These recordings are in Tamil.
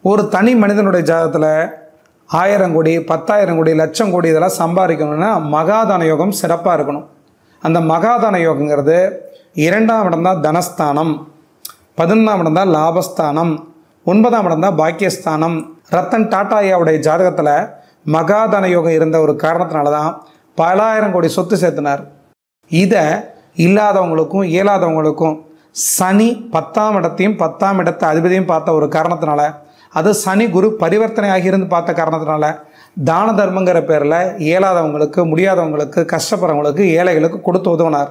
ஒரு தனி மனிதனுடைய ஜாதகத்தில் ஆயிரம் கோடி பத்தாயிரம் கோடி லட்சம் கோடி இதெல்லாம் சம்பாதிக்கணும்னா மகாதான யோகம் சிறப்பாக இருக்கணும் அந்த மகாதான யோகங்கிறது இரண்டாம் இடம் தான் தனஸ்தானம் பதினொன்றாம் இடம் தான் லாபஸ்தானம் ஒன்பதாம் இடம் தான் பாக்கியஸ்தானம் ரத்தன் டாடா ஐயாவுடைய ஜாதகத்தில் மகாதான யோகம் இருந்த ஒரு காரணத்தினால தான் பலாயிரம் கோடி சொத்து சேர்த்தினார் இதை இல்லாதவங்களுக்கும் இயலாதவங்களுக்கும் சனி பத்தாம் இடத்தையும் பத்தாம் இடத்தை அதிபதியும் பார்த்த ஒரு காரணத்தினால அது சனி குரு பரிவர்த்தனை ஆகியிருந்து பார்த்த காரணத்தினால தான தர்மங்கிற பேரில் இயலாதவங்களுக்கு முடியாதவங்களுக்கு கஷ்டப்படுறவங்களுக்கு ஏழைகளுக்கு கொடுத்து உதவினார்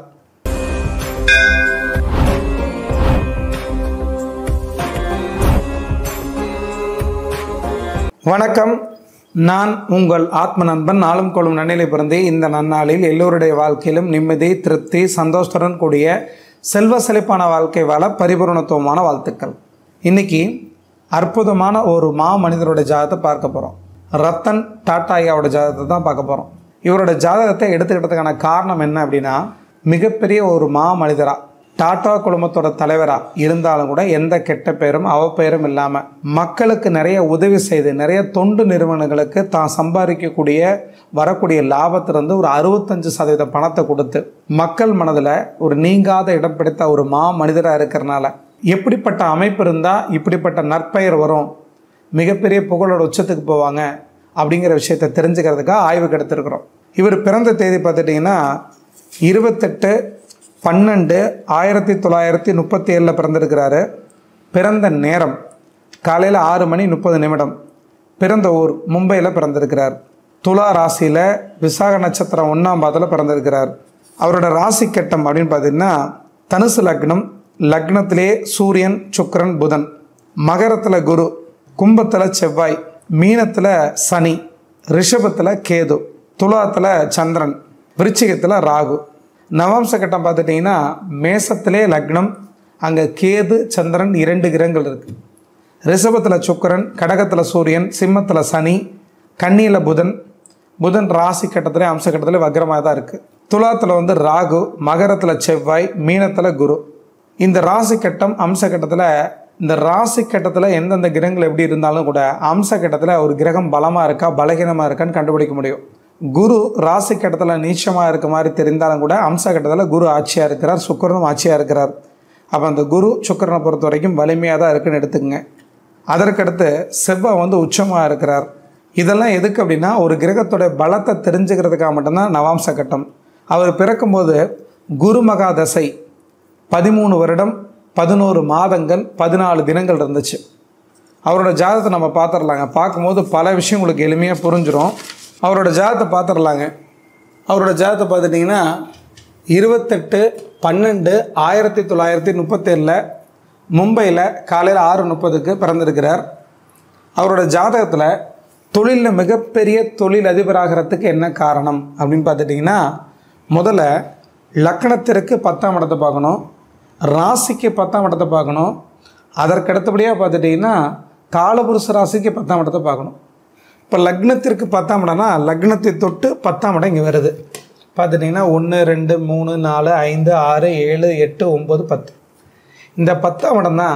வணக்கம் நான் உங்கள் ஆத்ம நண்பன் நாளும் கொள்ளும் நன்னிலை பிறந்தே இந்த நன்னாளில் எல்லோருடைய வாழ்க்கையிலும் நிம்மதி திருப்தி சந்தோஷத்துடன் கூடிய செல்வ செழிப்பான வாழ்க்கை வாழ பரிபூரணத்துவமான வாழ்த்துக்கள் இன்னைக்கு அற்புதமான ஒரு மா மனிதருடைய ஜாதகத்தை பார்க்க போகிறோம் ரத்தன் டாட்டா ஐயாவோட ஜாதகத்தை தான் பார்க்க போகிறோம் இவரோட ஜாதகத்தை எடுத்துக்கிட்டதுக்கான காரணம் என்ன அப்படின்னா மிகப்பெரிய ஒரு மா மனிதரா டாடா குடும்பத்தோட தலைவராக இருந்தாலும் கூட எந்த கெட்ட பெயரும் அவப்பெயரும் இல்லாமல் மக்களுக்கு நிறைய உதவி செய்து நிறைய தொண்டு நிறுவனங்களுக்கு தான் சம்பாதிக்கக்கூடிய வரக்கூடிய லாபத்திலிருந்து ஒரு அறுபத்தஞ்சு சதவீத பணத்தை கொடுத்து மக்கள் மனதில் ஒரு நீங்காத இடம் பிடித்த ஒரு மா மனிதராக இருக்கிறனால எப்படிப்பட்ட அமைப்பு இருந்தால் இப்படிப்பட்ட நற்பெயர் வரும் மிகப்பெரிய புகழோட உச்சத்துக்கு போவாங்க அப்படிங்கிற விஷயத்தை தெரிஞ்சுக்கிறதுக்காக ஆய்வுக்கு எடுத்திருக்கிறோம் இவர் பிறந்த தேதி பார்த்துட்டிங்கன்னா இருபத்தெட்டு பன்னெண்டு ஆயிரத்தி தொள்ளாயிரத்தி முப்பத்தி ஏழில் பிறந்திருக்கிறாரு பிறந்த நேரம் காலையில் ஆறு மணி முப்பது நிமிடம் பிறந்த ஊர் மும்பையில் பிறந்திருக்கிறார் துலா ராசியில் விசாக நட்சத்திரம் ஒன்றாம் பாதத்தில் பிறந்திருக்கிறார் அவரோட ராசி கட்டம் அப்படின்னு பார்த்தீங்கன்னா தனுசு லக்னம் லக்னத்திலே சூரியன் சுக்கிரன் புதன் மகரத்தில் குரு கும்பத்தில் செவ்வாய் மீனத்தில் சனி ரிஷபத்தில் கேது துலாத்தில் சந்திரன் விருச்சிகத்தில் ராகு நவாம்ச கட்டம் பார்த்துட்டிங்கன்னா மேசத்திலே லக்னம் அங்கே கேது சந்திரன் இரண்டு கிரகங்கள் இருக்குது ரிஷபத்தில் சுக்கிரன் கடகத்தில் சூரியன் சிம்மத்தில் சனி கன்னியில் புதன் புதன் ராசி கட்டத்திலே அம்ச கட்டத்திலே வக்ரமாக தான் இருக்குது துலாத்தில் வந்து ராகு மகரத்தில் செவ்வாய் மீனத்தில் குரு இந்த ராசி கட்டம் அம்ச கட்டத்தில் இந்த ராசி கட்டத்தில் எந்தெந்த கிரகங்கள் எப்படி இருந்தாலும் கூட அம்ச கட்டத்தில் ஒரு கிரகம் பலமாக இருக்கா பலகீனமாக இருக்கான்னு கண்டுபிடிக்க முடியும் குரு ராசி கட்டத்தில் நீச்சமாக இருக்க மாதிரி தெரிந்தாலும் கூட அம்ச கட்டத்தில் குரு ஆட்சியாக இருக்கிறார் சுக்கரனும் ஆட்சியாக இருக்கிறார் அப்போ அந்த குரு சுக்கரனை பொறுத்த வரைக்கும் வலிமையாக தான் இருக்குன்னு எடுத்துக்கங்க அதற்கடுத்து செவ்வாய் வந்து உச்சமாக இருக்கிறார் இதெல்லாம் எதுக்கு அப்படின்னா ஒரு கிரகத்தோட பலத்தை தெரிஞ்சுக்கிறதுக்காக மட்டும்தான் நவாம்ச கட்டம் அவர் பிறக்கும்போது குரு மகா தசை பதிமூணு வருடம் பதினோரு மாதங்கள் பதினாலு தினங்கள் இருந்துச்சு அவரோட ஜாதகத்தை நம்ம பார்த்துடலாங்க பார்க்கும்போது பல விஷயம் உங்களுக்கு எளிமையாக புரிஞ்சிடும் அவரோட ஜாதகத்தை பார்த்துடலாங்க அவரோட ஜாதகத்தை பார்த்துட்டிங்கன்னா இருபத்தெட்டு பன்னெண்டு ஆயிரத்தி தொள்ளாயிரத்தி முப்பத்தேழில் மும்பையில் காலையில் ஆறு முப்பதுக்கு பிறந்திருக்கிறார் அவரோட ஜாதகத்தில் தொழிலில் மிகப்பெரிய தொழில் அதிபராகிறதுக்கு என்ன காரணம் அப்படின்னு பார்த்துட்டிங்கன்னா முதல்ல லக்கணத்திற்கு பத்தாம் இடத்தை பார்க்கணும் ராசிக்கு பத்தாம் இடத்தை பார்க்கணும் அதற்கு அடுத்தபடியாக பார்த்துட்டிங்கன்னா காலபுருஷ ராசிக்கு பத்தாம் இடத்தை பார்க்கணும் இப்போ லக்னத்திற்கு பத்தாம் இடம்னா லக்னத்தை தொட்டு பத்தாம் இடம் இங்கே வருது பார்த்துட்டிங்கன்னா ஒன்று ரெண்டு மூணு நாலு ஐந்து ஆறு ஏழு எட்டு ஒம்பது பத்து இந்த பத்தாம் இடம் தான்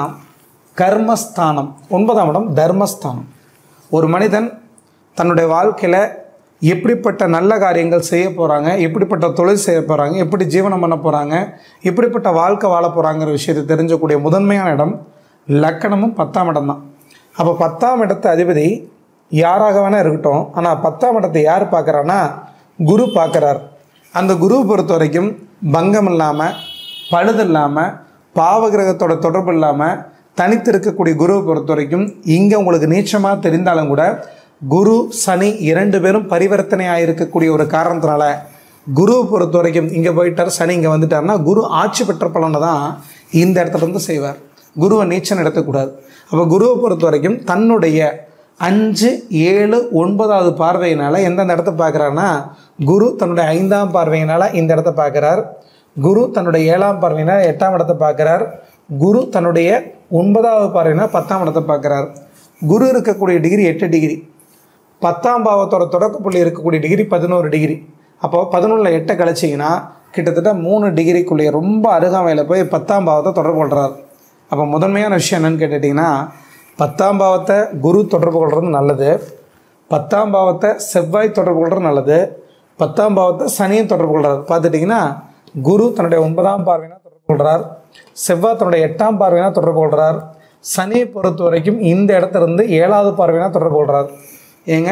கர்மஸ்தானம் ஒன்பதாம் இடம் தர்மஸ்தானம் ஒரு மனிதன் தன்னுடைய வாழ்க்கையில் எப்படிப்பட்ட நல்ல காரியங்கள் செய்ய போகிறாங்க எப்படிப்பட்ட தொழில் செய்ய போகிறாங்க எப்படி ஜீவனம் பண்ண போகிறாங்க எப்படிப்பட்ட வாழ்க்கை வாழ போகிறாங்கிற விஷயத்தை தெரிஞ்சக்கூடிய முதன்மையான இடம் லக்கணமும் பத்தாம் இடம் தான் அப்போ பத்தாம் இடத்து அதிபதி யாராக வேணால் இருக்கட்டும் ஆனால் பத்தாம் இடத்தை யார் பார்க்குறான்னா குரு பார்க்குறார் அந்த குருவை பொறுத்த வரைக்கும் பங்கம் இல்லாமல் பழுது இல்லாமல் பாவகிரகத்தோட தொடர்பு இல்லாமல் தனித்து இருக்கக்கூடிய குருவை பொறுத்த வரைக்கும் இங்கே உங்களுக்கு நீச்சமாக தெரிந்தாலும் கூட குரு சனி இரண்டு பேரும் பரிவர்த்தனையாக இருக்கக்கூடிய ஒரு காரணத்தினால குருவை பொறுத்த வரைக்கும் இங்கே போயிட்டார் சனி இங்கே வந்துட்டார்னா குரு ஆட்சி பெற்ற பலனை தான் இந்த இடத்துல இருந்து செய்வார் குருவை நீச்சம் எடுக்கக்கூடாது அப்போ குருவை பொறுத்த வரைக்கும் தன்னுடைய அஞ்சு ஏழு ஒன்பதாவது பார்வையினால் எந்தெந்த இடத்த பார்க்குறாருன்னா குரு தன்னுடைய ஐந்தாம் பார்வையினால் இந்த இடத்த பார்க்குறார் குரு தன்னுடைய ஏழாம் பார்வையினால் எட்டாம் இடத்தை பார்க்குறார் குரு தன்னுடைய ஒன்பதாவது பார்வையினால் பத்தாம் இடத்தை பார்க்குறார் குரு இருக்கக்கூடிய டிகிரி எட்டு டிகிரி பத்தாம் பாவத்தோட தொடக்க புள்ளி இருக்கக்கூடிய டிகிரி பதினோரு டிகிரி அப்போ பதினொன்றில் எட்டை கழிச்சிங்கன்னா கிட்டத்தட்ட மூணு டிகிரிக்குள்ளேயே ரொம்ப அருகாமையில் போய் பத்தாம் பாவத்தை தொடர்பு கொள்கிறார் அப்போ முதன்மையான விஷயம் என்னன்னு கேட்டுட்டிங்கன்னா பத்தாம் பாவத்தை குரு தொடர்பு கொள்வது நல்லது பத்தாம் பாவத்தை செவ்வாய் தொடர்பு கொள்வது நல்லது பத்தாம் பாவத்தை சனியும் தொடர்பு கொள்றாரு பார்த்துட்டிங்கன்னா குரு தன்னுடைய ஒன்பதாம் பார்வையினா தொடர்பு கொள்கிறார் செவ்வாய் தன்னுடைய எட்டாம் பார்வையினா தொடர்பு கொள்கிறார் சனியை பொறுத்த வரைக்கும் இந்த இடத்துல இருந்து ஏழாவது பார்வையினா தொடர்பு கொள்கிறார் ஏங்க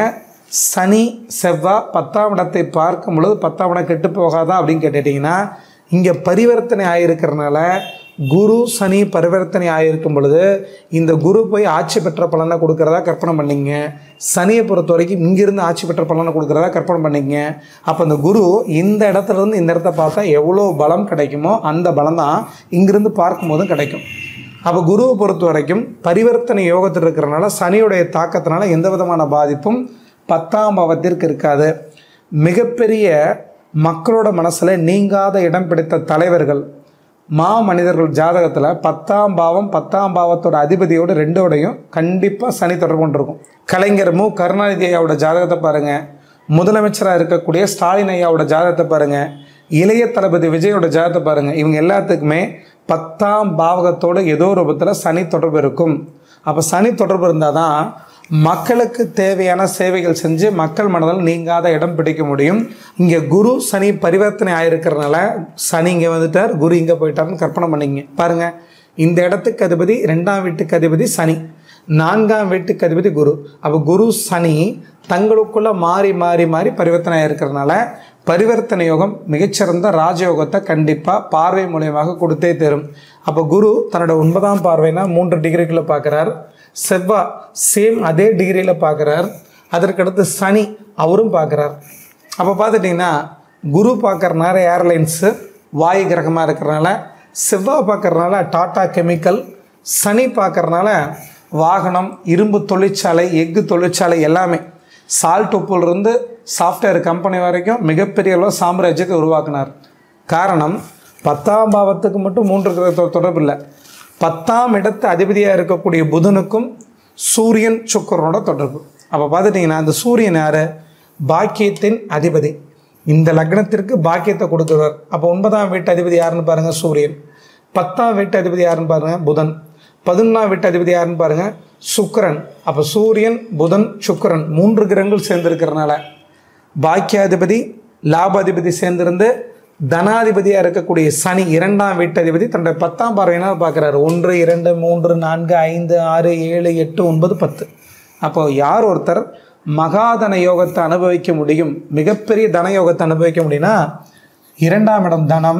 சனி செவ்வாய் பத்தாம் இடத்தை பார்க்கும் பொழுது பத்தாம் இடம் கெட்டு போகாதா அப்படின்னு கேட்டுட்டிங்கன்னா இங்கே பரிவர்த்தனை ஆகியிருக்கிறனால குரு சனி பரிவர்த்தனை ஆகியிருக்கும் பொழுது இந்த குரு போய் ஆட்சி பெற்ற பலனை கொடுக்குறதா கற்பனை பண்ணிங்க சனியை பொறுத்த வரைக்கும் இங்கிருந்து ஆட்சி பெற்ற பலனை கொடுக்குறதா கற்பனை பண்ணிங்க அப்போ இந்த குரு இந்த இடத்துல இருந்து இந்த இடத்த பார்த்தா எவ்வளோ பலம் கிடைக்குமோ அந்த பலம் தான் இங்கிருந்து பார்க்கும்போதும் கிடைக்கும் அப்போ குருவை பொறுத்த வரைக்கும் பரிவர்த்தனை யோகத்தில் இருக்கிறனால சனியுடைய தாக்கத்தினால எந்த விதமான பாதிப்பும் பத்தாம் பாவத்திற்கு இருக்காது மிகப்பெரிய மக்களோட மனசில் நீங்காத இடம் பிடித்த தலைவர்கள் மா மனிதர்கள் ஜாதகத்தில் பத்தாம் பாவம் பத்தாம் பாவத்தோட அதிபதியோட ரெண்டோடையும் கண்டிப்பாக சனி தொடர்பு கொண்டிருக்கும் கலைஞர் மு கருணாநிதி ஐயாவோட ஜாதகத்தை பாருங்கள் முதலமைச்சராக இருக்கக்கூடிய ஸ்டாலின் ஐயாவோட ஜாதகத்தை பாருங்கள் இளைய தளபதி விஜயோட ஜாதகத்தை பாருங்கள் இவங்க எல்லாத்துக்குமே பத்தாம் பாவகத்தோட ஏதோ ரூபத்தில் சனி தொடர்பு இருக்கும் அப்போ சனி தொடர்பு இருந்தால் தான் மக்களுக்கு தேவையான சேவைகள் செஞ்சு மக்கள் மனதில் நீங்காத இடம் பிடிக்க முடியும் இங்கே குரு சனி பரிவர்த்தனை ஆயிருக்கிறனால சனி இங்கே வந்துட்டார் குரு இங்கே போயிட்டார்னு கற்பனை பண்ணிங்க பாருங்க இந்த இடத்துக்கு அதிபதி ரெண்டாம் வீட்டுக்கு அதிபதி சனி நான்காம் வீட்டுக்கு அதிபதி குரு அப்போ குரு சனி தங்களுக்குள்ள மாறி மாறி மாறி பரிவர்த்தனை ஆயிருக்கிறனால பரிவர்த்தனை யோகம் மிகச்சிறந்த ராஜயோகத்தை கண்டிப்பாக பார்வை மூலியமாக கொடுத்தே தரும் அப்போ குரு தன்னோட ஒன்பதாம் பார்வைனா மூன்று டிகிரிக்குள்ளே பார்க்குறார் செவ்வாய் சேம் அதே டிகிரியில் பார்க்குறார் அதற்கடுத்து சனி அவரும் பார்க்குறார் அப்போ பார்த்துட்டிங்கன்னா குரு பார்க்குறனால ஏர்லைன்ஸு வாயு கிரகமாக இருக்கிறனால செவ்வாய் பார்க்குறனால டாடா கெமிக்கல் சனி பார்க்குறனால வாகனம் இரும்பு தொழிற்சாலை எஃகு தொழிற்சாலை எல்லாமே சால்ட் உப்புலேருந்து சாஃப்ட்வேர் கம்பெனி வரைக்கும் மிகப்பெரிய அளவு சாம்ராஜ்யத்தை உருவாக்கினார் காரணம் பத்தாம் பாவத்துக்கு மட்டும் மூன்று கிரகத்தோட தொடர்பு இல்லை பத்தாம் இடத்து அதிபதியாக இருக்கக்கூடிய புதனுக்கும் சூரியன் சுக்கரனோட தொடர்பு அப்போ பார்த்துட்டிங்கன்னா அந்த சூரியன் யார் பாக்கியத்தின் அதிபதி இந்த லக்னத்திற்கு பாக்கியத்தை கொடுக்குறார் அப்போ ஒன்பதாம் வீட்டு அதிபதி யாருன்னு பாருங்கள் சூரியன் பத்தாம் வீட்டு அதிபதி யாருன்னு பாருங்கள் புதன் பதினொன்றாம் வீட்டு அதிபதி யாருன்னு பாருங்கள் சுக்கிரன் அப்போ சூரியன் புதன் சுக்கிரன் மூன்று கிரகங்கள் சேர்ந்திருக்கிறனால பாக்கியாதிபதி லாபாதிபதி சேர்ந்திருந்து தனாதிபதியாக இருக்கக்கூடிய சனி இரண்டாம் வீட்டதிபதி தன்னுடைய பத்தாம் பார்வையினால் பார்க்குறாரு ஒன்று இரண்டு மூன்று நான்கு ஐந்து ஆறு ஏழு எட்டு ஒன்பது பத்து அப்போ யார் ஒருத்தர் மகாதன யோகத்தை அனுபவிக்க முடியும் மிகப்பெரிய தன யோகத்தை அனுபவிக்க முடியும்னா இரண்டாம் இடம் தனம்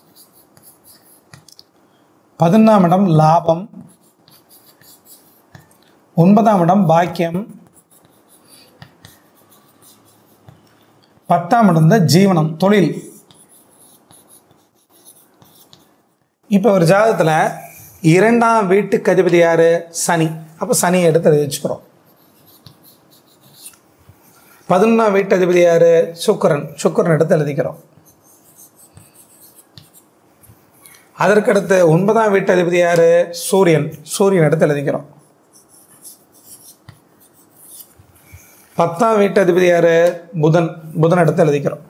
பதினொன்றாம் இடம் லாபம் ஒன்பதாம் இடம் பாக்கியம் பத்தாம் இடம் தான் ஜீவனம் தொழில் இப்போ ஒரு ஜாதகத்தில் இரண்டாம் வீட்டுக்கு அதிபதி யார் சனி அப்போ சனியை எடுத்து எழுதி வச்சுக்கிறோம் பதினொன்றாம் வீட்டு அதிபதி யார் சுக்கரன் சுக்கரன் எடுத்து எழுதிக்கிறோம் அதற்கடுத்து ஒன்பதாம் வீட்டு அதிபதி யார் சூரியன் சூரியன் எடுத்து எழுதிக்கிறோம் பத்தாம் வீட்டு அதிபதி யார் புதன் புதன் எடுத்து எழுதிக்கிறோம்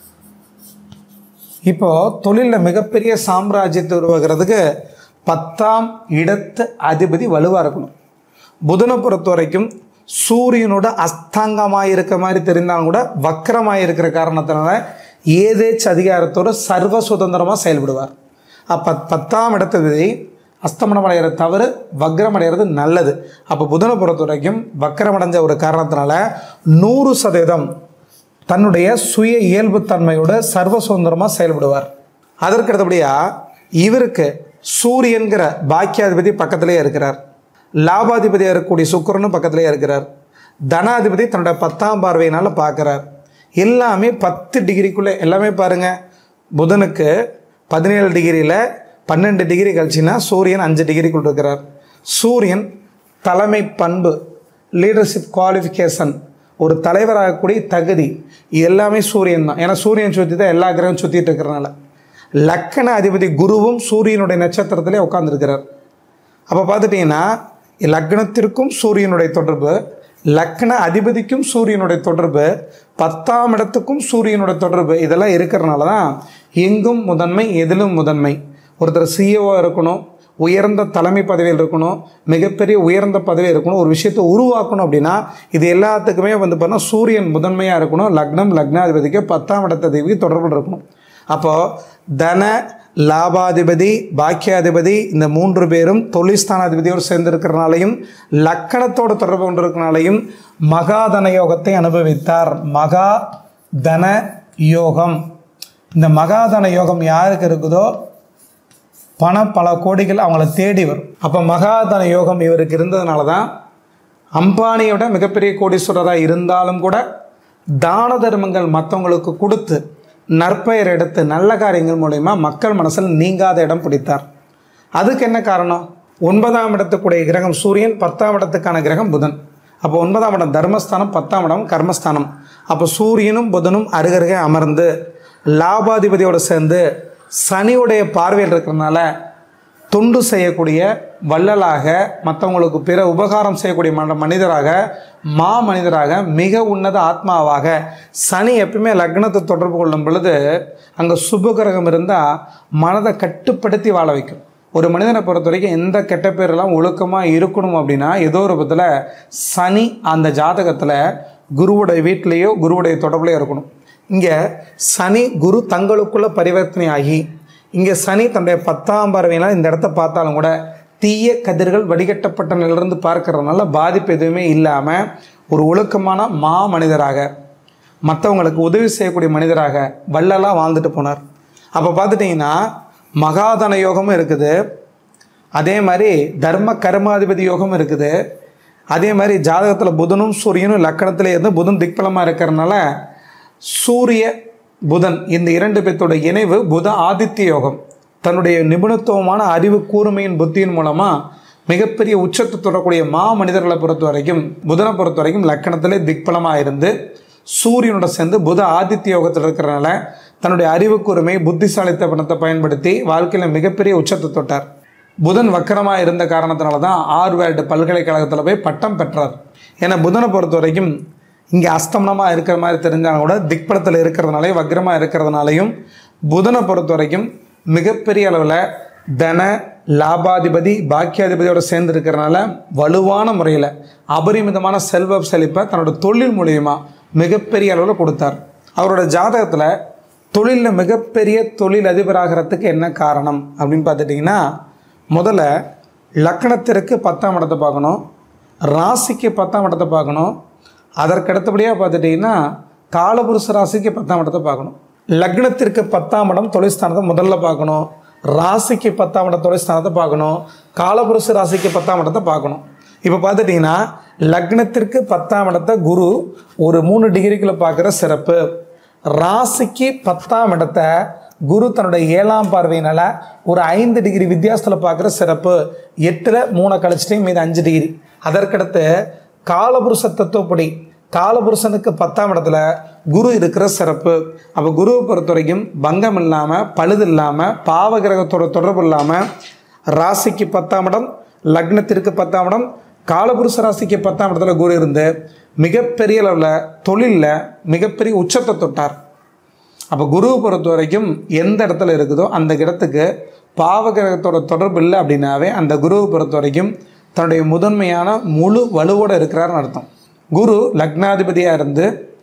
இப்போ தொழிலில் மிகப்பெரிய சாம்ராஜ்யத்தை உருவாக்குறதுக்கு பத்தாம் இடத்து அதிபதி வலுவாக இருக்கணும் புதனை பொறுத்த வரைக்கும் சூரியனோட அஸ்தாங்கமாக இருக்க மாதிரி தெரிந்தாலும் கூட வக்கரமாக இருக்கிற காரணத்தினால ஏதேச்சு அதிகாரத்தோட சர்வ சுதந்திரமாக செயல்படுவார் அப்போ பத்தாம் இடத்ததிபதி அஸ்தமனம் அடைகிற தவறு வக்ரம் அடைகிறது நல்லது அப்போ புதனை பொறுத்த வரைக்கும் வக்கரம் அடைஞ்ச ஒரு காரணத்தினால நூறு சதவீதம் தன்னுடைய சுய இயல்புத்தன்மையோட சர்வ சுதந்திரமாக செயல்படுவார் அதற்கு அடுத்தபடியாக இவருக்கு சூரியன்கிற பாக்கியாதிபதி பக்கத்திலே இருக்கிறார் லாபாதிபதியாக இருக்கக்கூடிய சுக்கரனும் பக்கத்திலே இருக்கிறார் தனாதிபதி தன்னோட பத்தாம் பார்வையினால் பார்க்குறார் எல்லாமே பத்து டிகிரிக்குள்ளே எல்லாமே பாருங்கள் புதனுக்கு பதினேழு டிகிரியில் பன்னெண்டு டிகிரி கழிச்சுன்னா சூரியன் அஞ்சு டிகிரிக்குள் இருக்கிறார் சூரியன் தலைமை பண்பு லீடர்ஷிப் குவாலிஃபிகேஷன் ஒரு தலைவராகக்கூடிய தகுதி இது எல்லாமே சூரியன் தான் ஏன்னா சூரியன் சுற்றி தான் எல்லா கிரகம் சுற்றிட்டு இருக்கிறனால லக்கண அதிபதி குருவும் சூரியனுடைய நட்சத்திரத்திலே உட்காந்துருக்கிறார் அப்போ பார்த்துட்டிங்கன்னா லக்னத்திற்கும் சூரியனுடைய தொடர்பு லக்ன அதிபதிக்கும் சூரியனுடைய தொடர்பு பத்தாம் இடத்துக்கும் சூரியனுடைய தொடர்பு இதெல்லாம் இருக்கிறனால தான் எங்கும் முதன்மை எதிலும் முதன்மை ஒருத்தர் சிஇஓ இருக்கணும் உயர்ந்த தலைமை பதவியில் இருக்கணும் மிகப்பெரிய உயர்ந்த பதவி இருக்கணும் ஒரு விஷயத்தை உருவாக்கணும் அப்படின்னா இது எல்லாத்துக்குமே வந்து பார்த்தா சூரியன் முதன்மையாக இருக்கணும் லக்னம் லக்னாதிபதிக்கு பத்தாம் இடத்ததிபதிக்கு தொடர்பு இருக்கணும் அப்போது தன லாபாதிபதி பாக்கியாதிபதி இந்த மூன்று பேரும் தொழில்ஸ்தானாதிபதியோடு சேர்ந்திருக்கிறனாலையும் லக்கணத்தோடு தொடர்பு கொண்டிருக்கிறனாலையும் மகாதன யோகத்தை அனுபவித்தார் மகா தன யோகம் இந்த மகாதன யோகம் யாருக்கு இருக்குதோ பணம் பல கோடிகள் அவங்கள தேடி வரும் அப்போ மகாதன யோகம் இவருக்கு இருந்ததுனால தான் அம்பானியோட மிகப்பெரிய கோடீஸ்வரராக இருந்தாலும் கூட தான தர்மங்கள் மற்றவங்களுக்கு கொடுத்து நற்பெயர் எடுத்து நல்ல காரியங்கள் மூலயமா மக்கள் மனசில் நீங்காத இடம் பிடித்தார் அதுக்கு என்ன காரணம் ஒன்பதாம் இடத்துக்குடைய கிரகம் சூரியன் பத்தாம் இடத்துக்கான கிரகம் புதன் அப்போ ஒன்பதாம் இடம் தர்மஸ்தானம் பத்தாம் இடம் கர்மஸ்தானம் அப்போ சூரியனும் புதனும் அருகருகே அமர்ந்து லாபாதிபதியோடு சேர்ந்து சனியுடைய பார்வையில் இருக்கிறதுனால தொண்டு செய்யக்கூடிய வள்ளலாக மற்றவங்களுக்கு பிற உபகாரம் செய்யக்கூடிய மன- மனிதராக மா மனிதராக மிக உன்னத ஆத்மாவாக சனி எப்பயுமே லக்னத்தை தொடர்பு கொள்ளும் பொழுது அங்கே சுபகிரகம் இருந்தால் மனதை கட்டுப்படுத்தி வாழ வைக்கும் ஒரு மனிதனை பொறுத்த வரைக்கும் எந்த கெட்ட பேரெல்லாம் ஒழுக்கமாக இருக்கணும் அப்படின்னா ஏதோ ஒரு விதத்தில் சனி அந்த ஜாதகத்தில் குருவுடைய வீட்டிலேயோ குருவுடைய தொடர்புலையோ இருக்கணும் இங்கே சனி குரு தங்களுக்குள்ள பரிவர்த்தனை ஆகி இங்கே சனி தன்னுடைய பத்தாம் பார்வையினால் இந்த இடத்த பார்த்தாலும் கூட தீய கதிர்கள் வடிகட்டப்பட்ட நிலையிலிருந்து பார்க்கறதுனால பாதிப்பு எதுவுமே இல்லாமல் ஒரு ஒழுக்கமான மா மனிதராக மற்றவங்களுக்கு உதவி செய்யக்கூடிய மனிதராக வள்ளலாக வாழ்ந்துட்டு போனார் அப்போ பார்த்துட்டிங்கன்னா மகாதன யோகமும் இருக்குது அதே மாதிரி தர்ம கர்மாதிபதி யோகமும் இருக்குது அதே மாதிரி ஜாதகத்தில் புதனும் சூரியனும் லக்கணத்தில் இருந்து புதன் திக்பலமாக இருக்கிறதுனால சூரிய புதன் இந்த இரண்டு பேர்த்தோட இணைவு புத ஆதித்ய யோகம் தன்னுடைய நிபுணத்துவமான அறிவு கூர்மையின் புத்தியின் மூலமாக மிகப்பெரிய உச்சத்தை தொடரக்கூடிய மா மனிதர்களை பொறுத்த வரைக்கும் புதனை பொறுத்த வரைக்கும் லக்கணத்திலே திக்பலமாக இருந்து சூரியனோட சேர்ந்து புத ஆதித்ய யோகத்தில் இருக்கிறனால தன்னுடைய அறிவு கூர்மை புத்திசாலித்தனத்தை பயன்படுத்தி வாழ்க்கையில் மிகப்பெரிய உச்சத்தை தொட்டார் புதன் வக்கரமாக இருந்த காரணத்தினால தான் ஆர்வேர்டு பல்கலைக்கழகத்தில் போய் பட்டம் பெற்றார் ஏன்னா புதனை பொறுத்த வரைக்கும் இங்கே அஸ்தமனமாக இருக்கிற மாதிரி தெரிஞ்சாலும் கூட திக்பலத்தில் இருக்கிறதுனாலையும் வக்ரமாக இருக்கிறதுனாலையும் புதனை பொறுத்த வரைக்கும் மிகப்பெரிய அளவில் தன லாபாதிபதி பாக்கியாதிபதியோட சேர்ந்து இருக்கிறனால வலுவான முறையில் அபரிமிதமான செல்வ செழிப்பை தன்னோட தொழில் மூலியமா மிகப்பெரிய அளவில் கொடுத்தார் அவரோட ஜாதகத்தில் தொழிலில் மிகப்பெரிய தொழில் அதிபராகிறதுக்கு என்ன காரணம் அப்படின்னு பார்த்துட்டிங்கன்னா முதல்ல லக்கணத்திற்கு பத்தாம் இடத்தை பார்க்கணும் ராசிக்கு பத்தாம் இடத்தை பார்க்கணும் அதற்கு அடுத்தபடியாக பார்த்துட்டிங்கன்னா காலபுருஷ ராசிக்கு பத்தாம் இடத்தை பார்க்கணும் லக்னத்திற்கு பத்தாம் இடம் தொழில்ஸ்தானத்தை முதல்ல பார்க்கணும் ராசிக்கு பத்தாம் இடம் தொழில்ஸ்தானத்தை பார்க்கணும் காலபுருஷ ராசிக்கு பத்தாம் இடத்தை பார்க்கணும் இப்போ பார்த்துட்டிங்கன்னா லக்னத்திற்கு பத்தாம் இடத்தை குரு ஒரு மூணு டிகிரிக்குள்ள பார்க்குற சிறப்பு ராசிக்கு பத்தாம் இடத்த குரு தன்னுடைய ஏழாம் பார்வையினால ஒரு ஐந்து டிகிரி வித்தியாசத்தில் பார்க்குற சிறப்பு எட்டில் மூணை கழிச்சிட்டு மீது அஞ்சு டிகிரி அதற்கடுத்து காலபுருஷ தத்துவப்படி காலபுருஷனுக்கு பத்தாம் இடத்துல குரு இருக்கிற சிறப்பு அப்போ குருவை பொறுத்த வரைக்கும் பங்கம் இல்லாமல் பழுது இல்லாமல் பாவகிரகத்தோட தொடர்பு இல்லாமல் ராசிக்கு பத்தாம் இடம் லக்னத்திற்கு பத்தாம் இடம் காலபுருஷ ராசிக்கு பத்தாம் இடத்துல குரு இருந்து மிகப்பெரிய அளவில் தொழிலில் மிகப்பெரிய உச்சத்தை தொட்டார் அப்போ குருவை பொறுத்த வரைக்கும் எந்த இடத்துல இருக்குதோ அந்த இடத்துக்கு பாவகிரகத்தோட தொடர்பு இல்லை அப்படின்னாவே அந்த குருவை பொறுத்த வரைக்கும் தன்னுடைய முதன்மையான முழு வலுவோடு இருக்கிறார்னு அர்த்தம் குரு லக்னாதிபதியாக இருந்து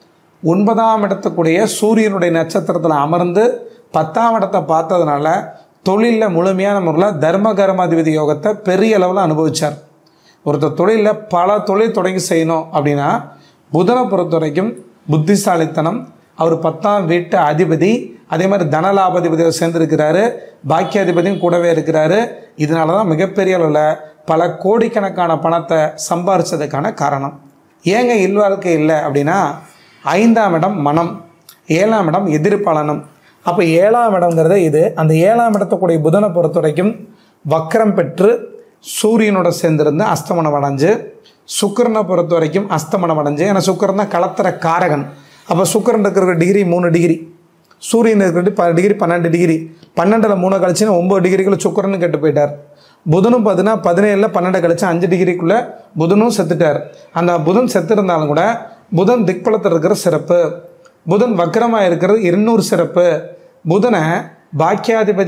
ஒன்பதாம் இடத்துக்குடைய சூரியனுடைய நட்சத்திரத்தில் அமர்ந்து பத்தாம் இடத்தை பார்த்ததுனால தொழிலில் முழுமையான முறையில் தர்ம கர்மாதிபதி யோகத்தை பெரிய அளவில் அனுபவித்தார் ஒருத்தர் தொழிலில் பல தொழில் தொடங்கி செய்யணும் அப்படின்னா புதனை பொறுத்த வரைக்கும் புத்திசாலித்தனம் அவர் பத்தாம் வீட்டு அதிபதி அதே மாதிரி தனலாபாதிபதியோடு சேர்ந்துருக்கிறாரு பாக்கியாதிபதியும் கூடவே இருக்கிறாரு இதனால தான் மிகப்பெரிய அளவில் பல கோடிக்கணக்கான பணத்தை சம்பாரிச்சதுக்கான காரணம் ஏங்க இல்வாழ்க்கை இல்லை அப்படின்னா ஐந்தாம் இடம் மனம் ஏழாம் இடம் எதிர்ப்பாளனம் அப்போ ஏழாம் இடம்ங்கிறது இது அந்த ஏழாம் இடத்துக்குடைய புதனை பொறுத்த வரைக்கும் வக்கரம் பெற்று சூரியனோட சேர்ந்திருந்து அஸ்தமனம் அடைஞ்சு சுக்கிரனை பொறுத்த வரைக்கும் அஸ்தமனம் அடைஞ்சு ஏன்னா சுக்கிரன் தான் கலத்திர காரகன் அப்போ சுக்கிரன் இருக்கிற டிகிரி மூணு டிகிரி சூரியன் இருக்கிற ப டிகிரி பன்னெண்டு டிகிரி பன்னெண்டில் மூணு கழிச்சுன்னா ஒம்பது டிகிரிக்குள்ளே சுக்கிரன்னு கெட்டு போயிட்டார் புதனும் பார்த்தீங்கன்னா பதினேழில் பன்னெண்டு கழிச்சு அஞ்சு டிகிரிக்குள்ளே புதனும் செத்துட்டார் அந்த புதன் செத்துருந்தாலும் கூட புதன் திக்பலத்தில் இருக்கிற சிறப்பு புதன் வக்கரமாக இருக்கிறது இருநூறு சிறப்பு புதனை பாக்கியாதிபதி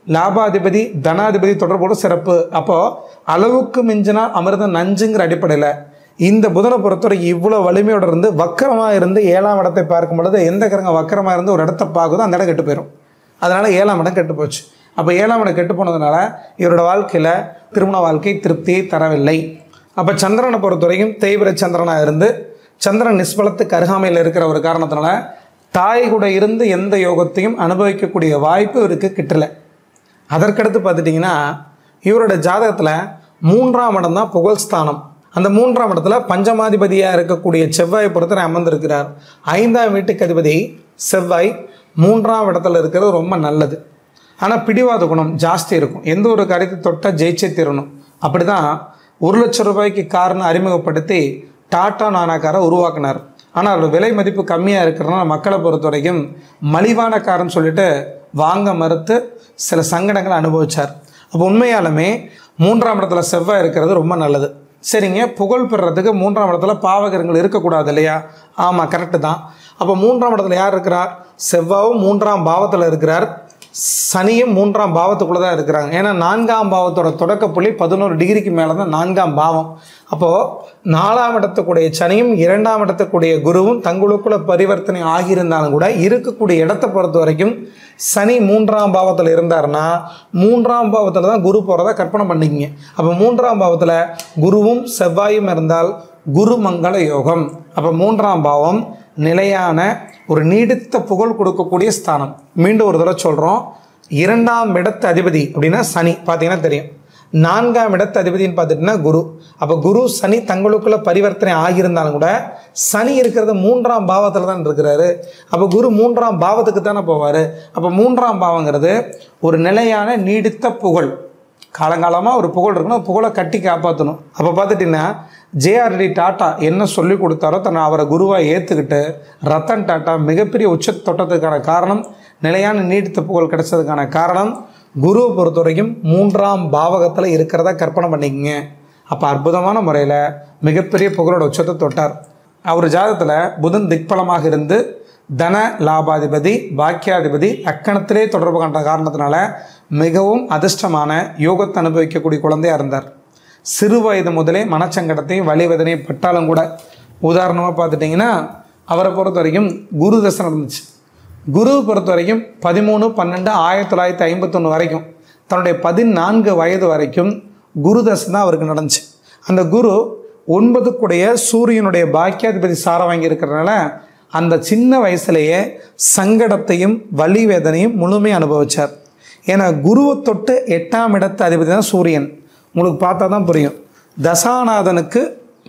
லாபாதிபதி தனாதிபதி தொடர்போடு சிறப்பு அப்போது அளவுக்கு மிஞ்சினா அமிர்தம் நஞ்சுங்கிற அடிப்படையில் இந்த புதனை பொறுத்தவரை இவ்வளோ வலிமையோடு இருந்து வக்கரமாக இருந்து ஏழாம் இடத்தை பார்க்கும் பொழுது எந்த கிரகம் வக்கரமாக இருந்து ஒரு இடத்த பார்க்குதோ அந்த இடம் கெட்டு போயிடும் அதனால் ஏழாம் இடம் கெட்டு போச்சு அப்போ ஏழாம் இடம் கெட்டு போனதுனால இவரோட வாழ்க்கையில் திருமண வாழ்க்கை திருப்தியை தரவில்லை அப்போ சந்திரனை பொறுத்தவரைக்கும் தேய்பிர சந்திரனாக இருந்து சந்திரன் நிஸ்பலத்துக்கு அருகாமையில் இருக்கிற ஒரு காரணத்தினால தாய் கூட இருந்து எந்த யோகத்தையும் அனுபவிக்கக்கூடிய வாய்ப்பு இவருக்கு கிட்டலை அதற்கடுத்து பார்த்துட்டிங்கன்னா இவரோட ஜாதகத்தில் மூன்றாம் இடம் தான் புகழ் ஸ்தானம் அந்த மூன்றாம் இடத்துல பஞ்சமாதிபதியாக இருக்கக்கூடிய செவ்வாயை பொறுத்தவரை அமர்ந்திருக்கிறார் ஐந்தாம் வீட்டுக்கு அதிபதி செவ்வாய் மூன்றாம் இடத்துல இருக்கிறது ரொம்ப நல்லது ஆனால் பிடிவாத குணம் ஜாஸ்தி இருக்கும் எந்த ஒரு காரியத்தை தொட்டால் ஜெயிச்சே தீரணும் அப்படி தான் ஒரு லட்சம் ரூபாய்க்கு கார்னு அறிமுகப்படுத்தி டாட்டா நானாக்காரை உருவாக்குனார் ஆனால் அதோட விலை மதிப்பு கம்மியாக இருக்கிறதுனால மக்களை பொறுத்த வரைக்கும் மலிவான காருன்னு சொல்லிட்டு வாங்க மறுத்து சில சங்கடங்களை அனுபவிச்சார் அப்போ உண்மையாலுமே மூன்றாம் இடத்துல செவ்வாய் இருக்கிறது ரொம்ப நல்லது சரிங்க புகழ் பெறுறதுக்கு மூன்றாம் இடத்துல பாவகரங்கள் இருக்கக்கூடாது இல்லையா ஆமாம் கரெக்டு தான் அப்போ மூன்றாம் இடத்துல யார் இருக்கிறார் செவ்வாவும் மூன்றாம் பாவத்தில் இருக்கிறார் சனியும் மூன்றாம் பாவத்துக்குள்ளே தான் இருக்கிறாங்க ஏன்னா நான்காம் பாவத்தோட தொடக்க புள்ளி பதினோரு டிகிரிக்கு மேலே தான் நான்காம் பாவம் அப்போது நாலாம் இடத்துக்குடைய சனியும் இரண்டாம் இடத்துக்குடைய குருவும் தங்களுக்குள்ள பரிவர்த்தனை ஆகியிருந்தாலும் கூட இருக்கக்கூடிய இடத்தை பொறுத்த வரைக்கும் சனி மூன்றாம் பாவத்தில் இருந்தாருன்னா மூன்றாம் பாவத்தில் தான் குரு போகிறதா கற்பனை பண்ணிக்கிங்க அப்போ மூன்றாம் பாவத்தில் குருவும் செவ்வாயும் இருந்தால் குரு மங்கள யோகம் அப்போ மூன்றாம் பாவம் நிலையான ஒரு நீடித்த புகழ் கொடுக்கக்கூடிய ஸ்தானம் மீண்டும் ஒரு தடவை சொல்கிறோம் இரண்டாம் இடத்து அதிபதி அப்படின்னா சனி பார்த்தீங்கன்னா தெரியும் நான்காம் இடத்து அதிபதினு பார்த்துட்டிங்கன்னா குரு அப்போ குரு சனி தங்களுக்குள்ள பரிவர்த்தனை ஆகியிருந்தாலும் கூட சனி இருக்கிறது மூன்றாம் பாவத்தில் தான் இருக்கிறாரு அப்போ குரு மூன்றாம் பாவத்துக்கு தானே போவார் அப்போ மூன்றாம் பாவங்கிறது ஒரு நிலையான நீடித்த புகழ் காலங்காலமாக ஒரு புகழ் இருக்கணும் புகழை கட்டி காப்பாற்றணும் அப்போ பார்த்துட்டிங்கன்னா ஜேஆர்டி டாட்டா என்ன சொல்லி கொடுத்தாரோ தன்னை அவரை குருவாக ஏற்றுக்கிட்டு ரத்தன் டாட்டா மிகப்பெரிய உச்ச தொட்டத்துக்கான காரணம் நிலையான நீடித்த புகழ் கிடைச்சதுக்கான காரணம் குருவை பொறுத்த வரைக்கும் மூன்றாம் பாவகத்தில் இருக்கிறதா கற்பனை பண்ணிக்கங்க அப்போ அற்புதமான முறையில் மிகப்பெரிய புகழோட உச்சத்தை தொட்டார் அவர் ஜாதகத்தில் புதன் திக்பலமாக இருந்து தன லாபாதிபதி பாக்கியாதிபதி அக்கணத்திலே தொடர்பு கொண்ட காரணத்தினால மிகவும் அதிர்ஷ்டமான யோகத்தை அனுபவிக்கக்கூடிய குழந்தையாக இருந்தார் சிறு வயது முதலே மனச்சங்கடத்தையும் வலிவேதனையும் பட்டாலும் கூட உதாரணமாக பார்த்துட்டிங்கன்னா அவரை பொறுத்த வரைக்கும் குரு தசை நடந்துச்சு குருவை பொறுத்த வரைக்கும் பதிமூணு பன்னெண்டு ஆயிரத்தி தொள்ளாயிரத்தி ஐம்பத்தொன்று வரைக்கும் தன்னுடைய பதினான்கு வயது வரைக்கும் குரு தசை தான் அவருக்கு நடந்துச்சு அந்த குரு ஒன்பதுக்குடைய சூரியனுடைய பாக்கியாதிபதி சாரம் வாங்கி இருக்கிறதுனால அந்த சின்ன வயசுலேயே சங்கடத்தையும் வலி வேதனையும் முழுமையாக அனுபவிச்சார் ஏன்னா குருவை தொட்டு எட்டாம் இடத்து அதிபதி தான் சூரியன் உங்களுக்கு பார்த்தா தான் புரியும் தசாநாதனுக்கு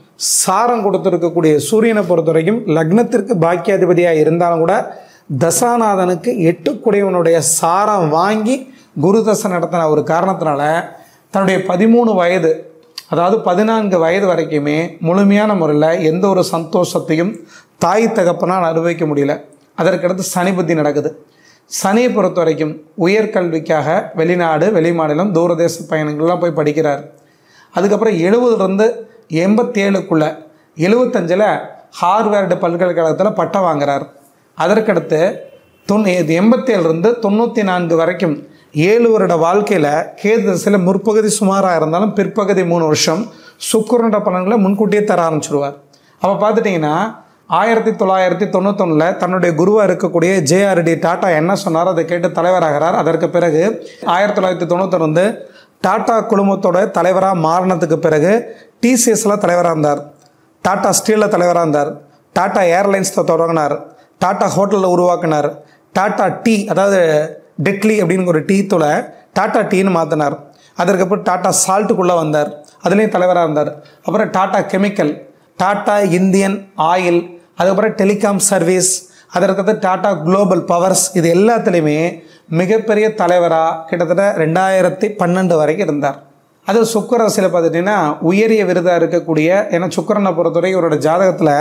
சாரம் கொடுத்துருக்கக்கூடிய சூரியனை பொறுத்த வரைக்கும் லக்னத்திற்கு பாக்கியாதிபதியாக இருந்தாலும் கூட தசாநாதனுக்கு எட்டுக்குடையவனுடைய சாரம் வாங்கி குரு தசை நடத்தின ஒரு காரணத்தினால தன்னுடைய பதிமூணு வயது அதாவது பதினான்கு வயது வரைக்குமே முழுமையான முறையில் எந்த ஒரு சந்தோஷத்தையும் தாய் தகப்பனால் அனுபவிக்க முடியல அதற்கடுத்து சனி புத்தி நடக்குது சனியை பொறுத்த வரைக்கும் உயர்கல்விக்காக வெளிநாடு வெளிமாநிலம் தூரதேச பயணங்கள்லாம் போய் படிக்கிறார் அதுக்கப்புறம் எழுபதுலேருந்து எண்பத்தேழுக்குள்ளே எழுபத்தஞ்சில் ஹார்வர்டு பல்கலைக்கழகத்தில் பட்டம் வாங்குறார் அதற்கடுத்து தொண்ணூ எண்பத்தேழுலேருந்து தொண்ணூற்றி நான்கு வரைக்கும் ஏழு வருட வாழ்க்கையில் கேது திசையில் முற்பகுதி சுமாராக இருந்தாலும் பிற்பகுதி மூணு வருஷம் சுக்குரண்ட பலன்களை முன்கூட்டியே தர ஆரம்பிச்சிருவார் அப்போ பார்த்துட்டிங்கன்னா ஆயிரத்தி தொள்ளாயிரத்தி தொண்ணூத்தொன்னில் தன்னுடைய குருவாக இருக்கக்கூடிய ஜேஆர்டி டாட்டா என்ன சொன்னாரோ அதை கேட்டு தலைவராகிறார் அதற்கு பிறகு ஆயிரத்தி தொள்ளாயிரத்தி தொண்ணூத்தொன்று வந்து டாட்டா குழுமத்தோட தலைவராக மாறினதுக்கு பிறகு டிசிஎஸ்ல தலைவராக இருந்தார் டாட்டா ஸ்டீலில் தலைவராக இருந்தார் டாட்டா ஏர்லைன்ஸ் தொடங்கினார் டாட்டா ஹோட்டலில் உருவாக்கினார் டாட்டா டீ அதாவது டெட்லி அப்படின்னு ஒரு டீ தூளை டாட்டா டீன்னு மாற்றினார் அதற்கப்புறம் டாட்டா சால்ட்டுக்குள்ளே வந்தார் அதுலேயும் தலைவராக இருந்தார் அப்புறம் Tata chemical Tata Indian oil அதுக்கப்புறம் டெலிகாம் சர்வீஸ் அதற்கடுத்து டாட்டா குளோபல் பவர்ஸ் இது எல்லாத்துலேயுமே மிகப்பெரிய தலைவராக கிட்டத்தட்ட ரெண்டாயிரத்தி பன்னெண்டு வரைக்கும் இருந்தார் அது சுக்கரசில் பார்த்துட்டிங்கன்னா உயரிய விருதாக இருக்கக்கூடிய ஏன்னா சுக்கரனை பொறுத்தவரை இவரோட ஜாதகத்தில்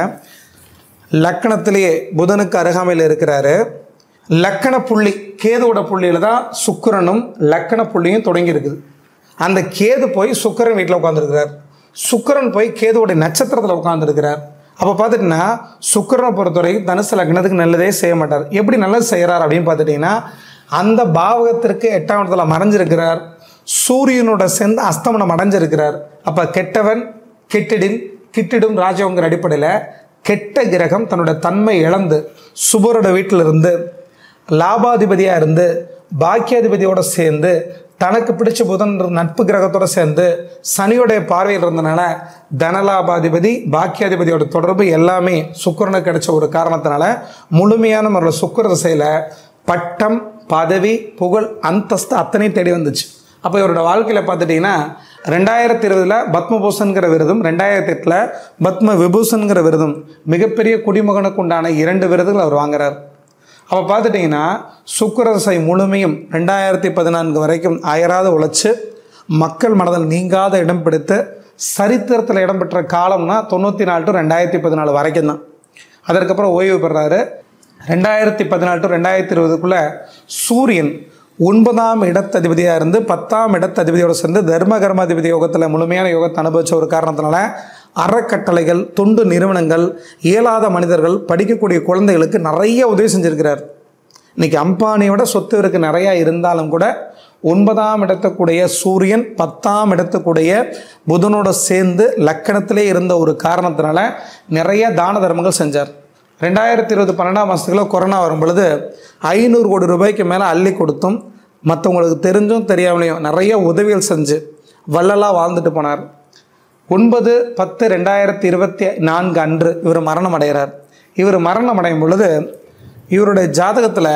லக்கணத்திலேயே புதனுக்கு அருகாமையில் இருக்கிறாரு லக்கண புள்ளி கேதுவோட புள்ளியில் தான் சுக்கிரனும் லக்கண புள்ளியும் தொடங்கி இருக்குது அந்த கேது போய் சுக்கிரன் வீட்டில் உட்காந்துருக்கிறார் சுக்கிரன் போய் கேதுவோடைய நட்சத்திரத்தில் உட்காந்துருக்கிறார் அப்போ பார்த்துட்டிங்கன்னா சுக்கிரனை பொறுத்தவரைக்கும் தனுசு லக்னத்துக்கு நல்லதே செய்ய மாட்டார் எப்படி நல்லது செய்கிறார் அப்படின்னு பார்த்துட்டிங்கன்னா அந்த பாவகத்திற்கு எட்டாம் இடத்துல மறைஞ்சிருக்கிறார் சூரியனோட சேர்ந்து அஸ்தமனம் அடைஞ்சிருக்கிறார் அப்போ கெட்டவன் கெட்டிடின் கிட்டிடும் ராஜாவுங்கிற அடிப்படையில் கெட்ட கிரகம் தன்னோட தன்மை இழந்து சுபரோட வீட்டில் இருந்து லாபாதிபதியாக இருந்து பாக்கியாதிபதியோட சேர்ந்து தனக்கு பிடிச்ச புதன் நட்பு கிரகத்தோட சேர்ந்து சனியோடைய பார்வையில் இருந்தனால தனலாபாதிபதி பாக்கியாதிபதியோட தொடர்பு எல்லாமே சுக்கிரனுக்கு கிடைச்ச ஒரு காரணத்தினால முழுமையான முறையில் சுக்கிர திசையில் பட்டம் பதவி புகழ் அந்தஸ்து அத்தனையும் தேடி வந்துச்சு அப்போ இவரோட வாழ்க்கையில் பார்த்துட்டிங்கன்னா ரெண்டாயிரத்தி இருபதில் பத்மபூஷன்கிற விருதும் ரெண்டாயிரத்தி எட்டில் பத்ம விபூஷன்கிற விருதும் மிகப்பெரிய குடிமகனுக்கு உண்டான இரண்டு விருதுகள் அவர் வாங்குறார் அப்போ பார்த்துட்டிங்கன்னா சுக்கரசை முழுமையும் ரெண்டாயிரத்தி பதினான்கு வரைக்கும் அயராத உழைச்சு மக்கள் மனதில் நீங்காத இடம் பிடித்து சரித்திரத்தில் இடம் பெற்ற காலம்னா தொண்ணூற்றி நாலு டு ரெண்டாயிரத்தி பதினாலு வரைக்கும் தான் அதற்கப்புறம் ஓய்வு பெறாரு ரெண்டாயிரத்தி பதினாலு டு ரெண்டாயிரத்தி இருபதுக்குள்ளே சூரியன் ஒன்பதாம் இடத்ததிபதியாக இருந்து பத்தாம் இடத்ததிபதியோடு சேர்ந்து தர்ம கர்மாதிபதி யோகத்தில் முழுமையான யோகத்தை அனுபவிச்ச ஒரு காரணத்தினால அறக்கட்டளைகள் தொண்டு நிறுவனங்கள் இயலாத மனிதர்கள் படிக்கக்கூடிய குழந்தைகளுக்கு நிறைய உதவி செஞ்சிருக்கிறார் இன்னைக்கு அம்பானியோட சொத்து இருக்கு நிறையா இருந்தாலும் கூட ஒன்பதாம் இடத்துக்குடைய சூரியன் பத்தாம் இடத்துக்குடைய புதனோட சேர்ந்து லக்கணத்திலே இருந்த ஒரு காரணத்தினால நிறைய தான தர்மங்கள் செஞ்சார் ரெண்டாயிரத்தி இருபது பன்னெண்டாம் மாதத்துக்குள்ள கொரோனா வரும் பொழுது ஐநூறு கோடி ரூபாய்க்கு மேலே அள்ளி கொடுத்தும் மற்றவங்களுக்கு தெரிஞ்சும் தெரியாமலையும் நிறைய உதவிகள் செஞ்சு வள்ளலாக வாழ்ந்துட்டு போனார் ஒன்பது பத்து ரெண்டாயிரத்தி இருபத்தி நான்கு அன்று இவர் மரணம் அடைகிறார் இவர் மரணம் அடையும் பொழுது இவருடைய ஜாதகத்தில்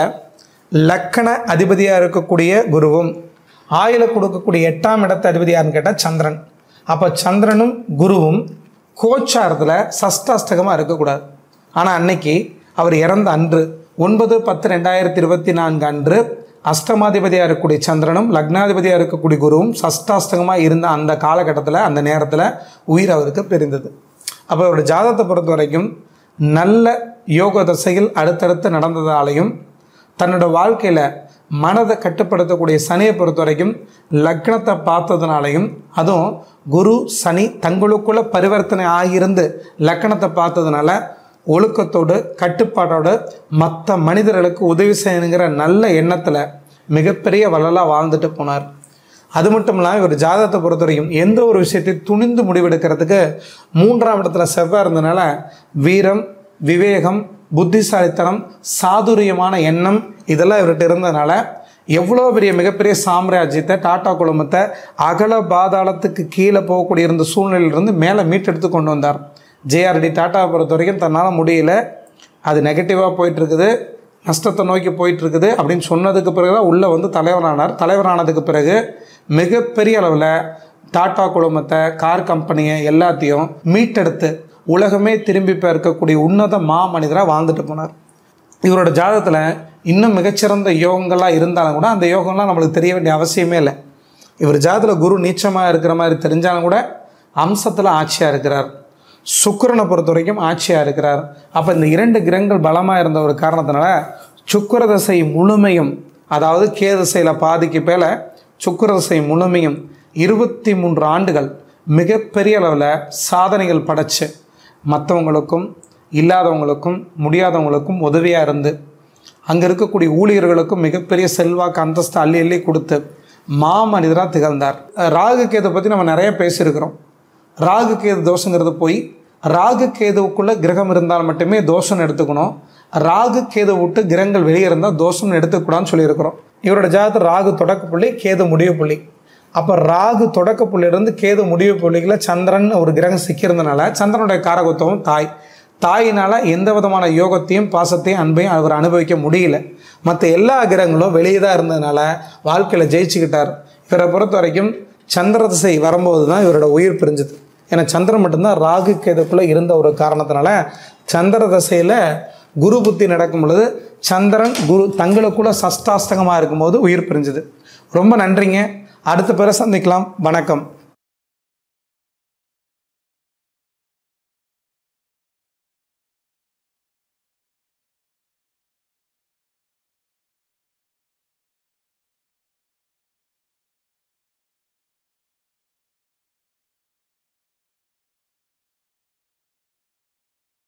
லக்கண அதிபதியாக இருக்கக்கூடிய குருவும் ஆயுள கொடுக்கக்கூடிய எட்டாம் இடத்து அதிபதியாருன்னு கேட்டால் சந்திரன் அப்போ சந்திரனும் குருவும் கோச்சாரத்தில் சஷ்டாஷ்டகமாக இருக்கக்கூடாது ஆனால் அன்னைக்கு அவர் இறந்த அன்று ஒன்பது பத்து ரெண்டாயிரத்தி இருபத்தி நான்கு அன்று அஷ்டமாதிபதியாக இருக்கக்கூடிய சந்திரனும் லக்னாதிபதியாக இருக்கக்கூடிய குருவும் சஷ்டாஷ்டகமாக இருந்த அந்த காலகட்டத்தில் அந்த நேரத்தில் உயிர் அவருக்கு பிரிந்தது அப்போ அவருடைய ஜாதகத்தை பொறுத்த வரைக்கும் நல்ல யோக தசைகள் அடுத்தடுத்து நடந்ததாலையும் தன்னோட வாழ்க்கையில் மனதை கட்டுப்படுத்தக்கூடிய சனியை பொறுத்த வரைக்கும் லக்னத்தை பார்த்ததுனாலையும் அதுவும் குரு சனி தங்களுக்குள்ள பரிவர்த்தனை ஆகியிருந்து லக்கணத்தை பார்த்ததுனால ஒழுக்கத்தோடு கட்டுப்பாட்டோடு மற்ற மனிதர்களுக்கு உதவி செய்யணுங்கிற நல்ல எண்ணத்தில் மிகப்பெரிய வள்ளலாக வாழ்ந்துட்டு போனார் அது மட்டும் இல்லாமல் இவர் ஜாதகத்தை பொறுத்த வரைக்கும் எந்த ஒரு விஷயத்தை துணிந்து முடிவெடுக்கிறதுக்கு மூன்றாம் இடத்துல செவ்வாய் இருந்தனால வீரம் விவேகம் புத்திசாலித்தனம் சாதுரியமான எண்ணம் இதெல்லாம் இவர்கிட்ட இருந்ததுனால எவ்வளோ பெரிய மிகப்பெரிய சாம்ராஜ்யத்தை டாடா குழுமத்தை அகல பாதாளத்துக்கு கீழே போகக்கூடிய இருந்த சூழ்நிலையிலிருந்து மேலே மீட்டெடுத்து கொண்டு வந்தார் ஜேஆர்டி டாட்டாவை பொறுத்த வரைக்கும் தன்னால் முடியல அது நெகட்டிவாக போயிட்டுருக்குது நஷ்டத்தை நோக்கி போயிட்டுருக்குது அப்படின்னு சொன்னதுக்கு பிறகு தான் உள்ளே வந்து தலைவரானார் தலைவரானதுக்கு பிறகு மிகப்பெரிய அளவில் டாடா குழுமத்தை கார் கம்பெனியை எல்லாத்தையும் மீட்டெடுத்து உலகமே திரும்பி இருக்கக்கூடிய உன்னத மா மனிதராக வாழ்ந்துட்டு போனார் இவரோட ஜாதகத்தில் இன்னும் மிகச்சிறந்த யோகங்கள்லாம் இருந்தாலும் கூட அந்த யோகம்லாம் நம்மளுக்கு தெரிய வேண்டிய அவசியமே இல்லை இவர் ஜாதகத்தில் குரு நீச்சமாக இருக்கிற மாதிரி தெரிஞ்சாலும் கூட அம்சத்தில் ஆட்சியாக இருக்கிறார் சுக்கிரனை பொறுத்த வரைக்கும் ஆட்சியாக இருக்கிறார் அப்போ இந்த இரண்டு கிரகங்கள் பலமாக இருந்த ஒரு காரணத்தினால சுக்கிர தசை முழுமையும் அதாவது கே திசையில் பாதிக்கு மேல சுக்கிர தசை முழுமையும் இருபத்தி மூன்று ஆண்டுகள் மிகப்பெரிய அளவில் சாதனைகள் படைச்சு மற்றவங்களுக்கும் இல்லாதவங்களுக்கும் முடியாதவங்களுக்கும் உதவியாக இருந்து அங்கே இருக்கக்கூடிய ஊழியர்களுக்கும் மிகப்பெரிய செல்வாக்கு அந்தஸ்து அள்ளி அள்ளி கொடுத்து மாமனிதராக திகழ்ந்தார் ராகு கேதை பற்றி நம்ம நிறைய பேசியிருக்கிறோம் ராகு கேது தோஷங்கிறது போய் ராகு கேதுவுக்குள்ளே கிரகம் இருந்தால் மட்டுமே தோஷம் எடுத்துக்கணும் ராகு கேது விட்டு கிரகங்கள் வெளியே இருந்தால் தோஷம் எடுத்துக்கூடாதுன்னு சொல்லியிருக்கிறோம் இவரோட ஜாதகத்தில் ராகு தொடக்க புள்ளி கேது முடிவு புள்ளி அப்போ ராகு தொடக்க புள்ளியிலிருந்து கேது முடிவு புள்ளிகளில் சந்திரன் ஒரு கிரகம் சிக்கியிருந்தனால சந்திரனுடைய காரகத்துவம் தாய் தாயினால் எந்த விதமான யோகத்தையும் பாசத்தையும் அன்பையும் அவர் அனுபவிக்க முடியல மற்ற எல்லா கிரகங்களும் வெளியே தான் இருந்ததுனால வாழ்க்கையில் ஜெயிச்சுக்கிட்டார் இவரை பொறுத்த வரைக்கும் சந்திர திசை வரும்போது தான் இவரோட உயிர் பிரிஞ்சுது ஏன்னா சந்திரன் மட்டும்தான் ராகு கேதுக்குள்ளே இருந்த ஒரு காரணத்தினால சந்திர தசையில் குரு புத்தி நடக்கும் பொழுது சந்திரன் குரு தங்களுக்குள்ள சஷ்டாஸ்தகமாக இருக்கும்போது உயிர் பிரிஞ்சுது ரொம்ப நன்றிங்க அடுத்த பிற சந்திக்கலாம் வணக்கம்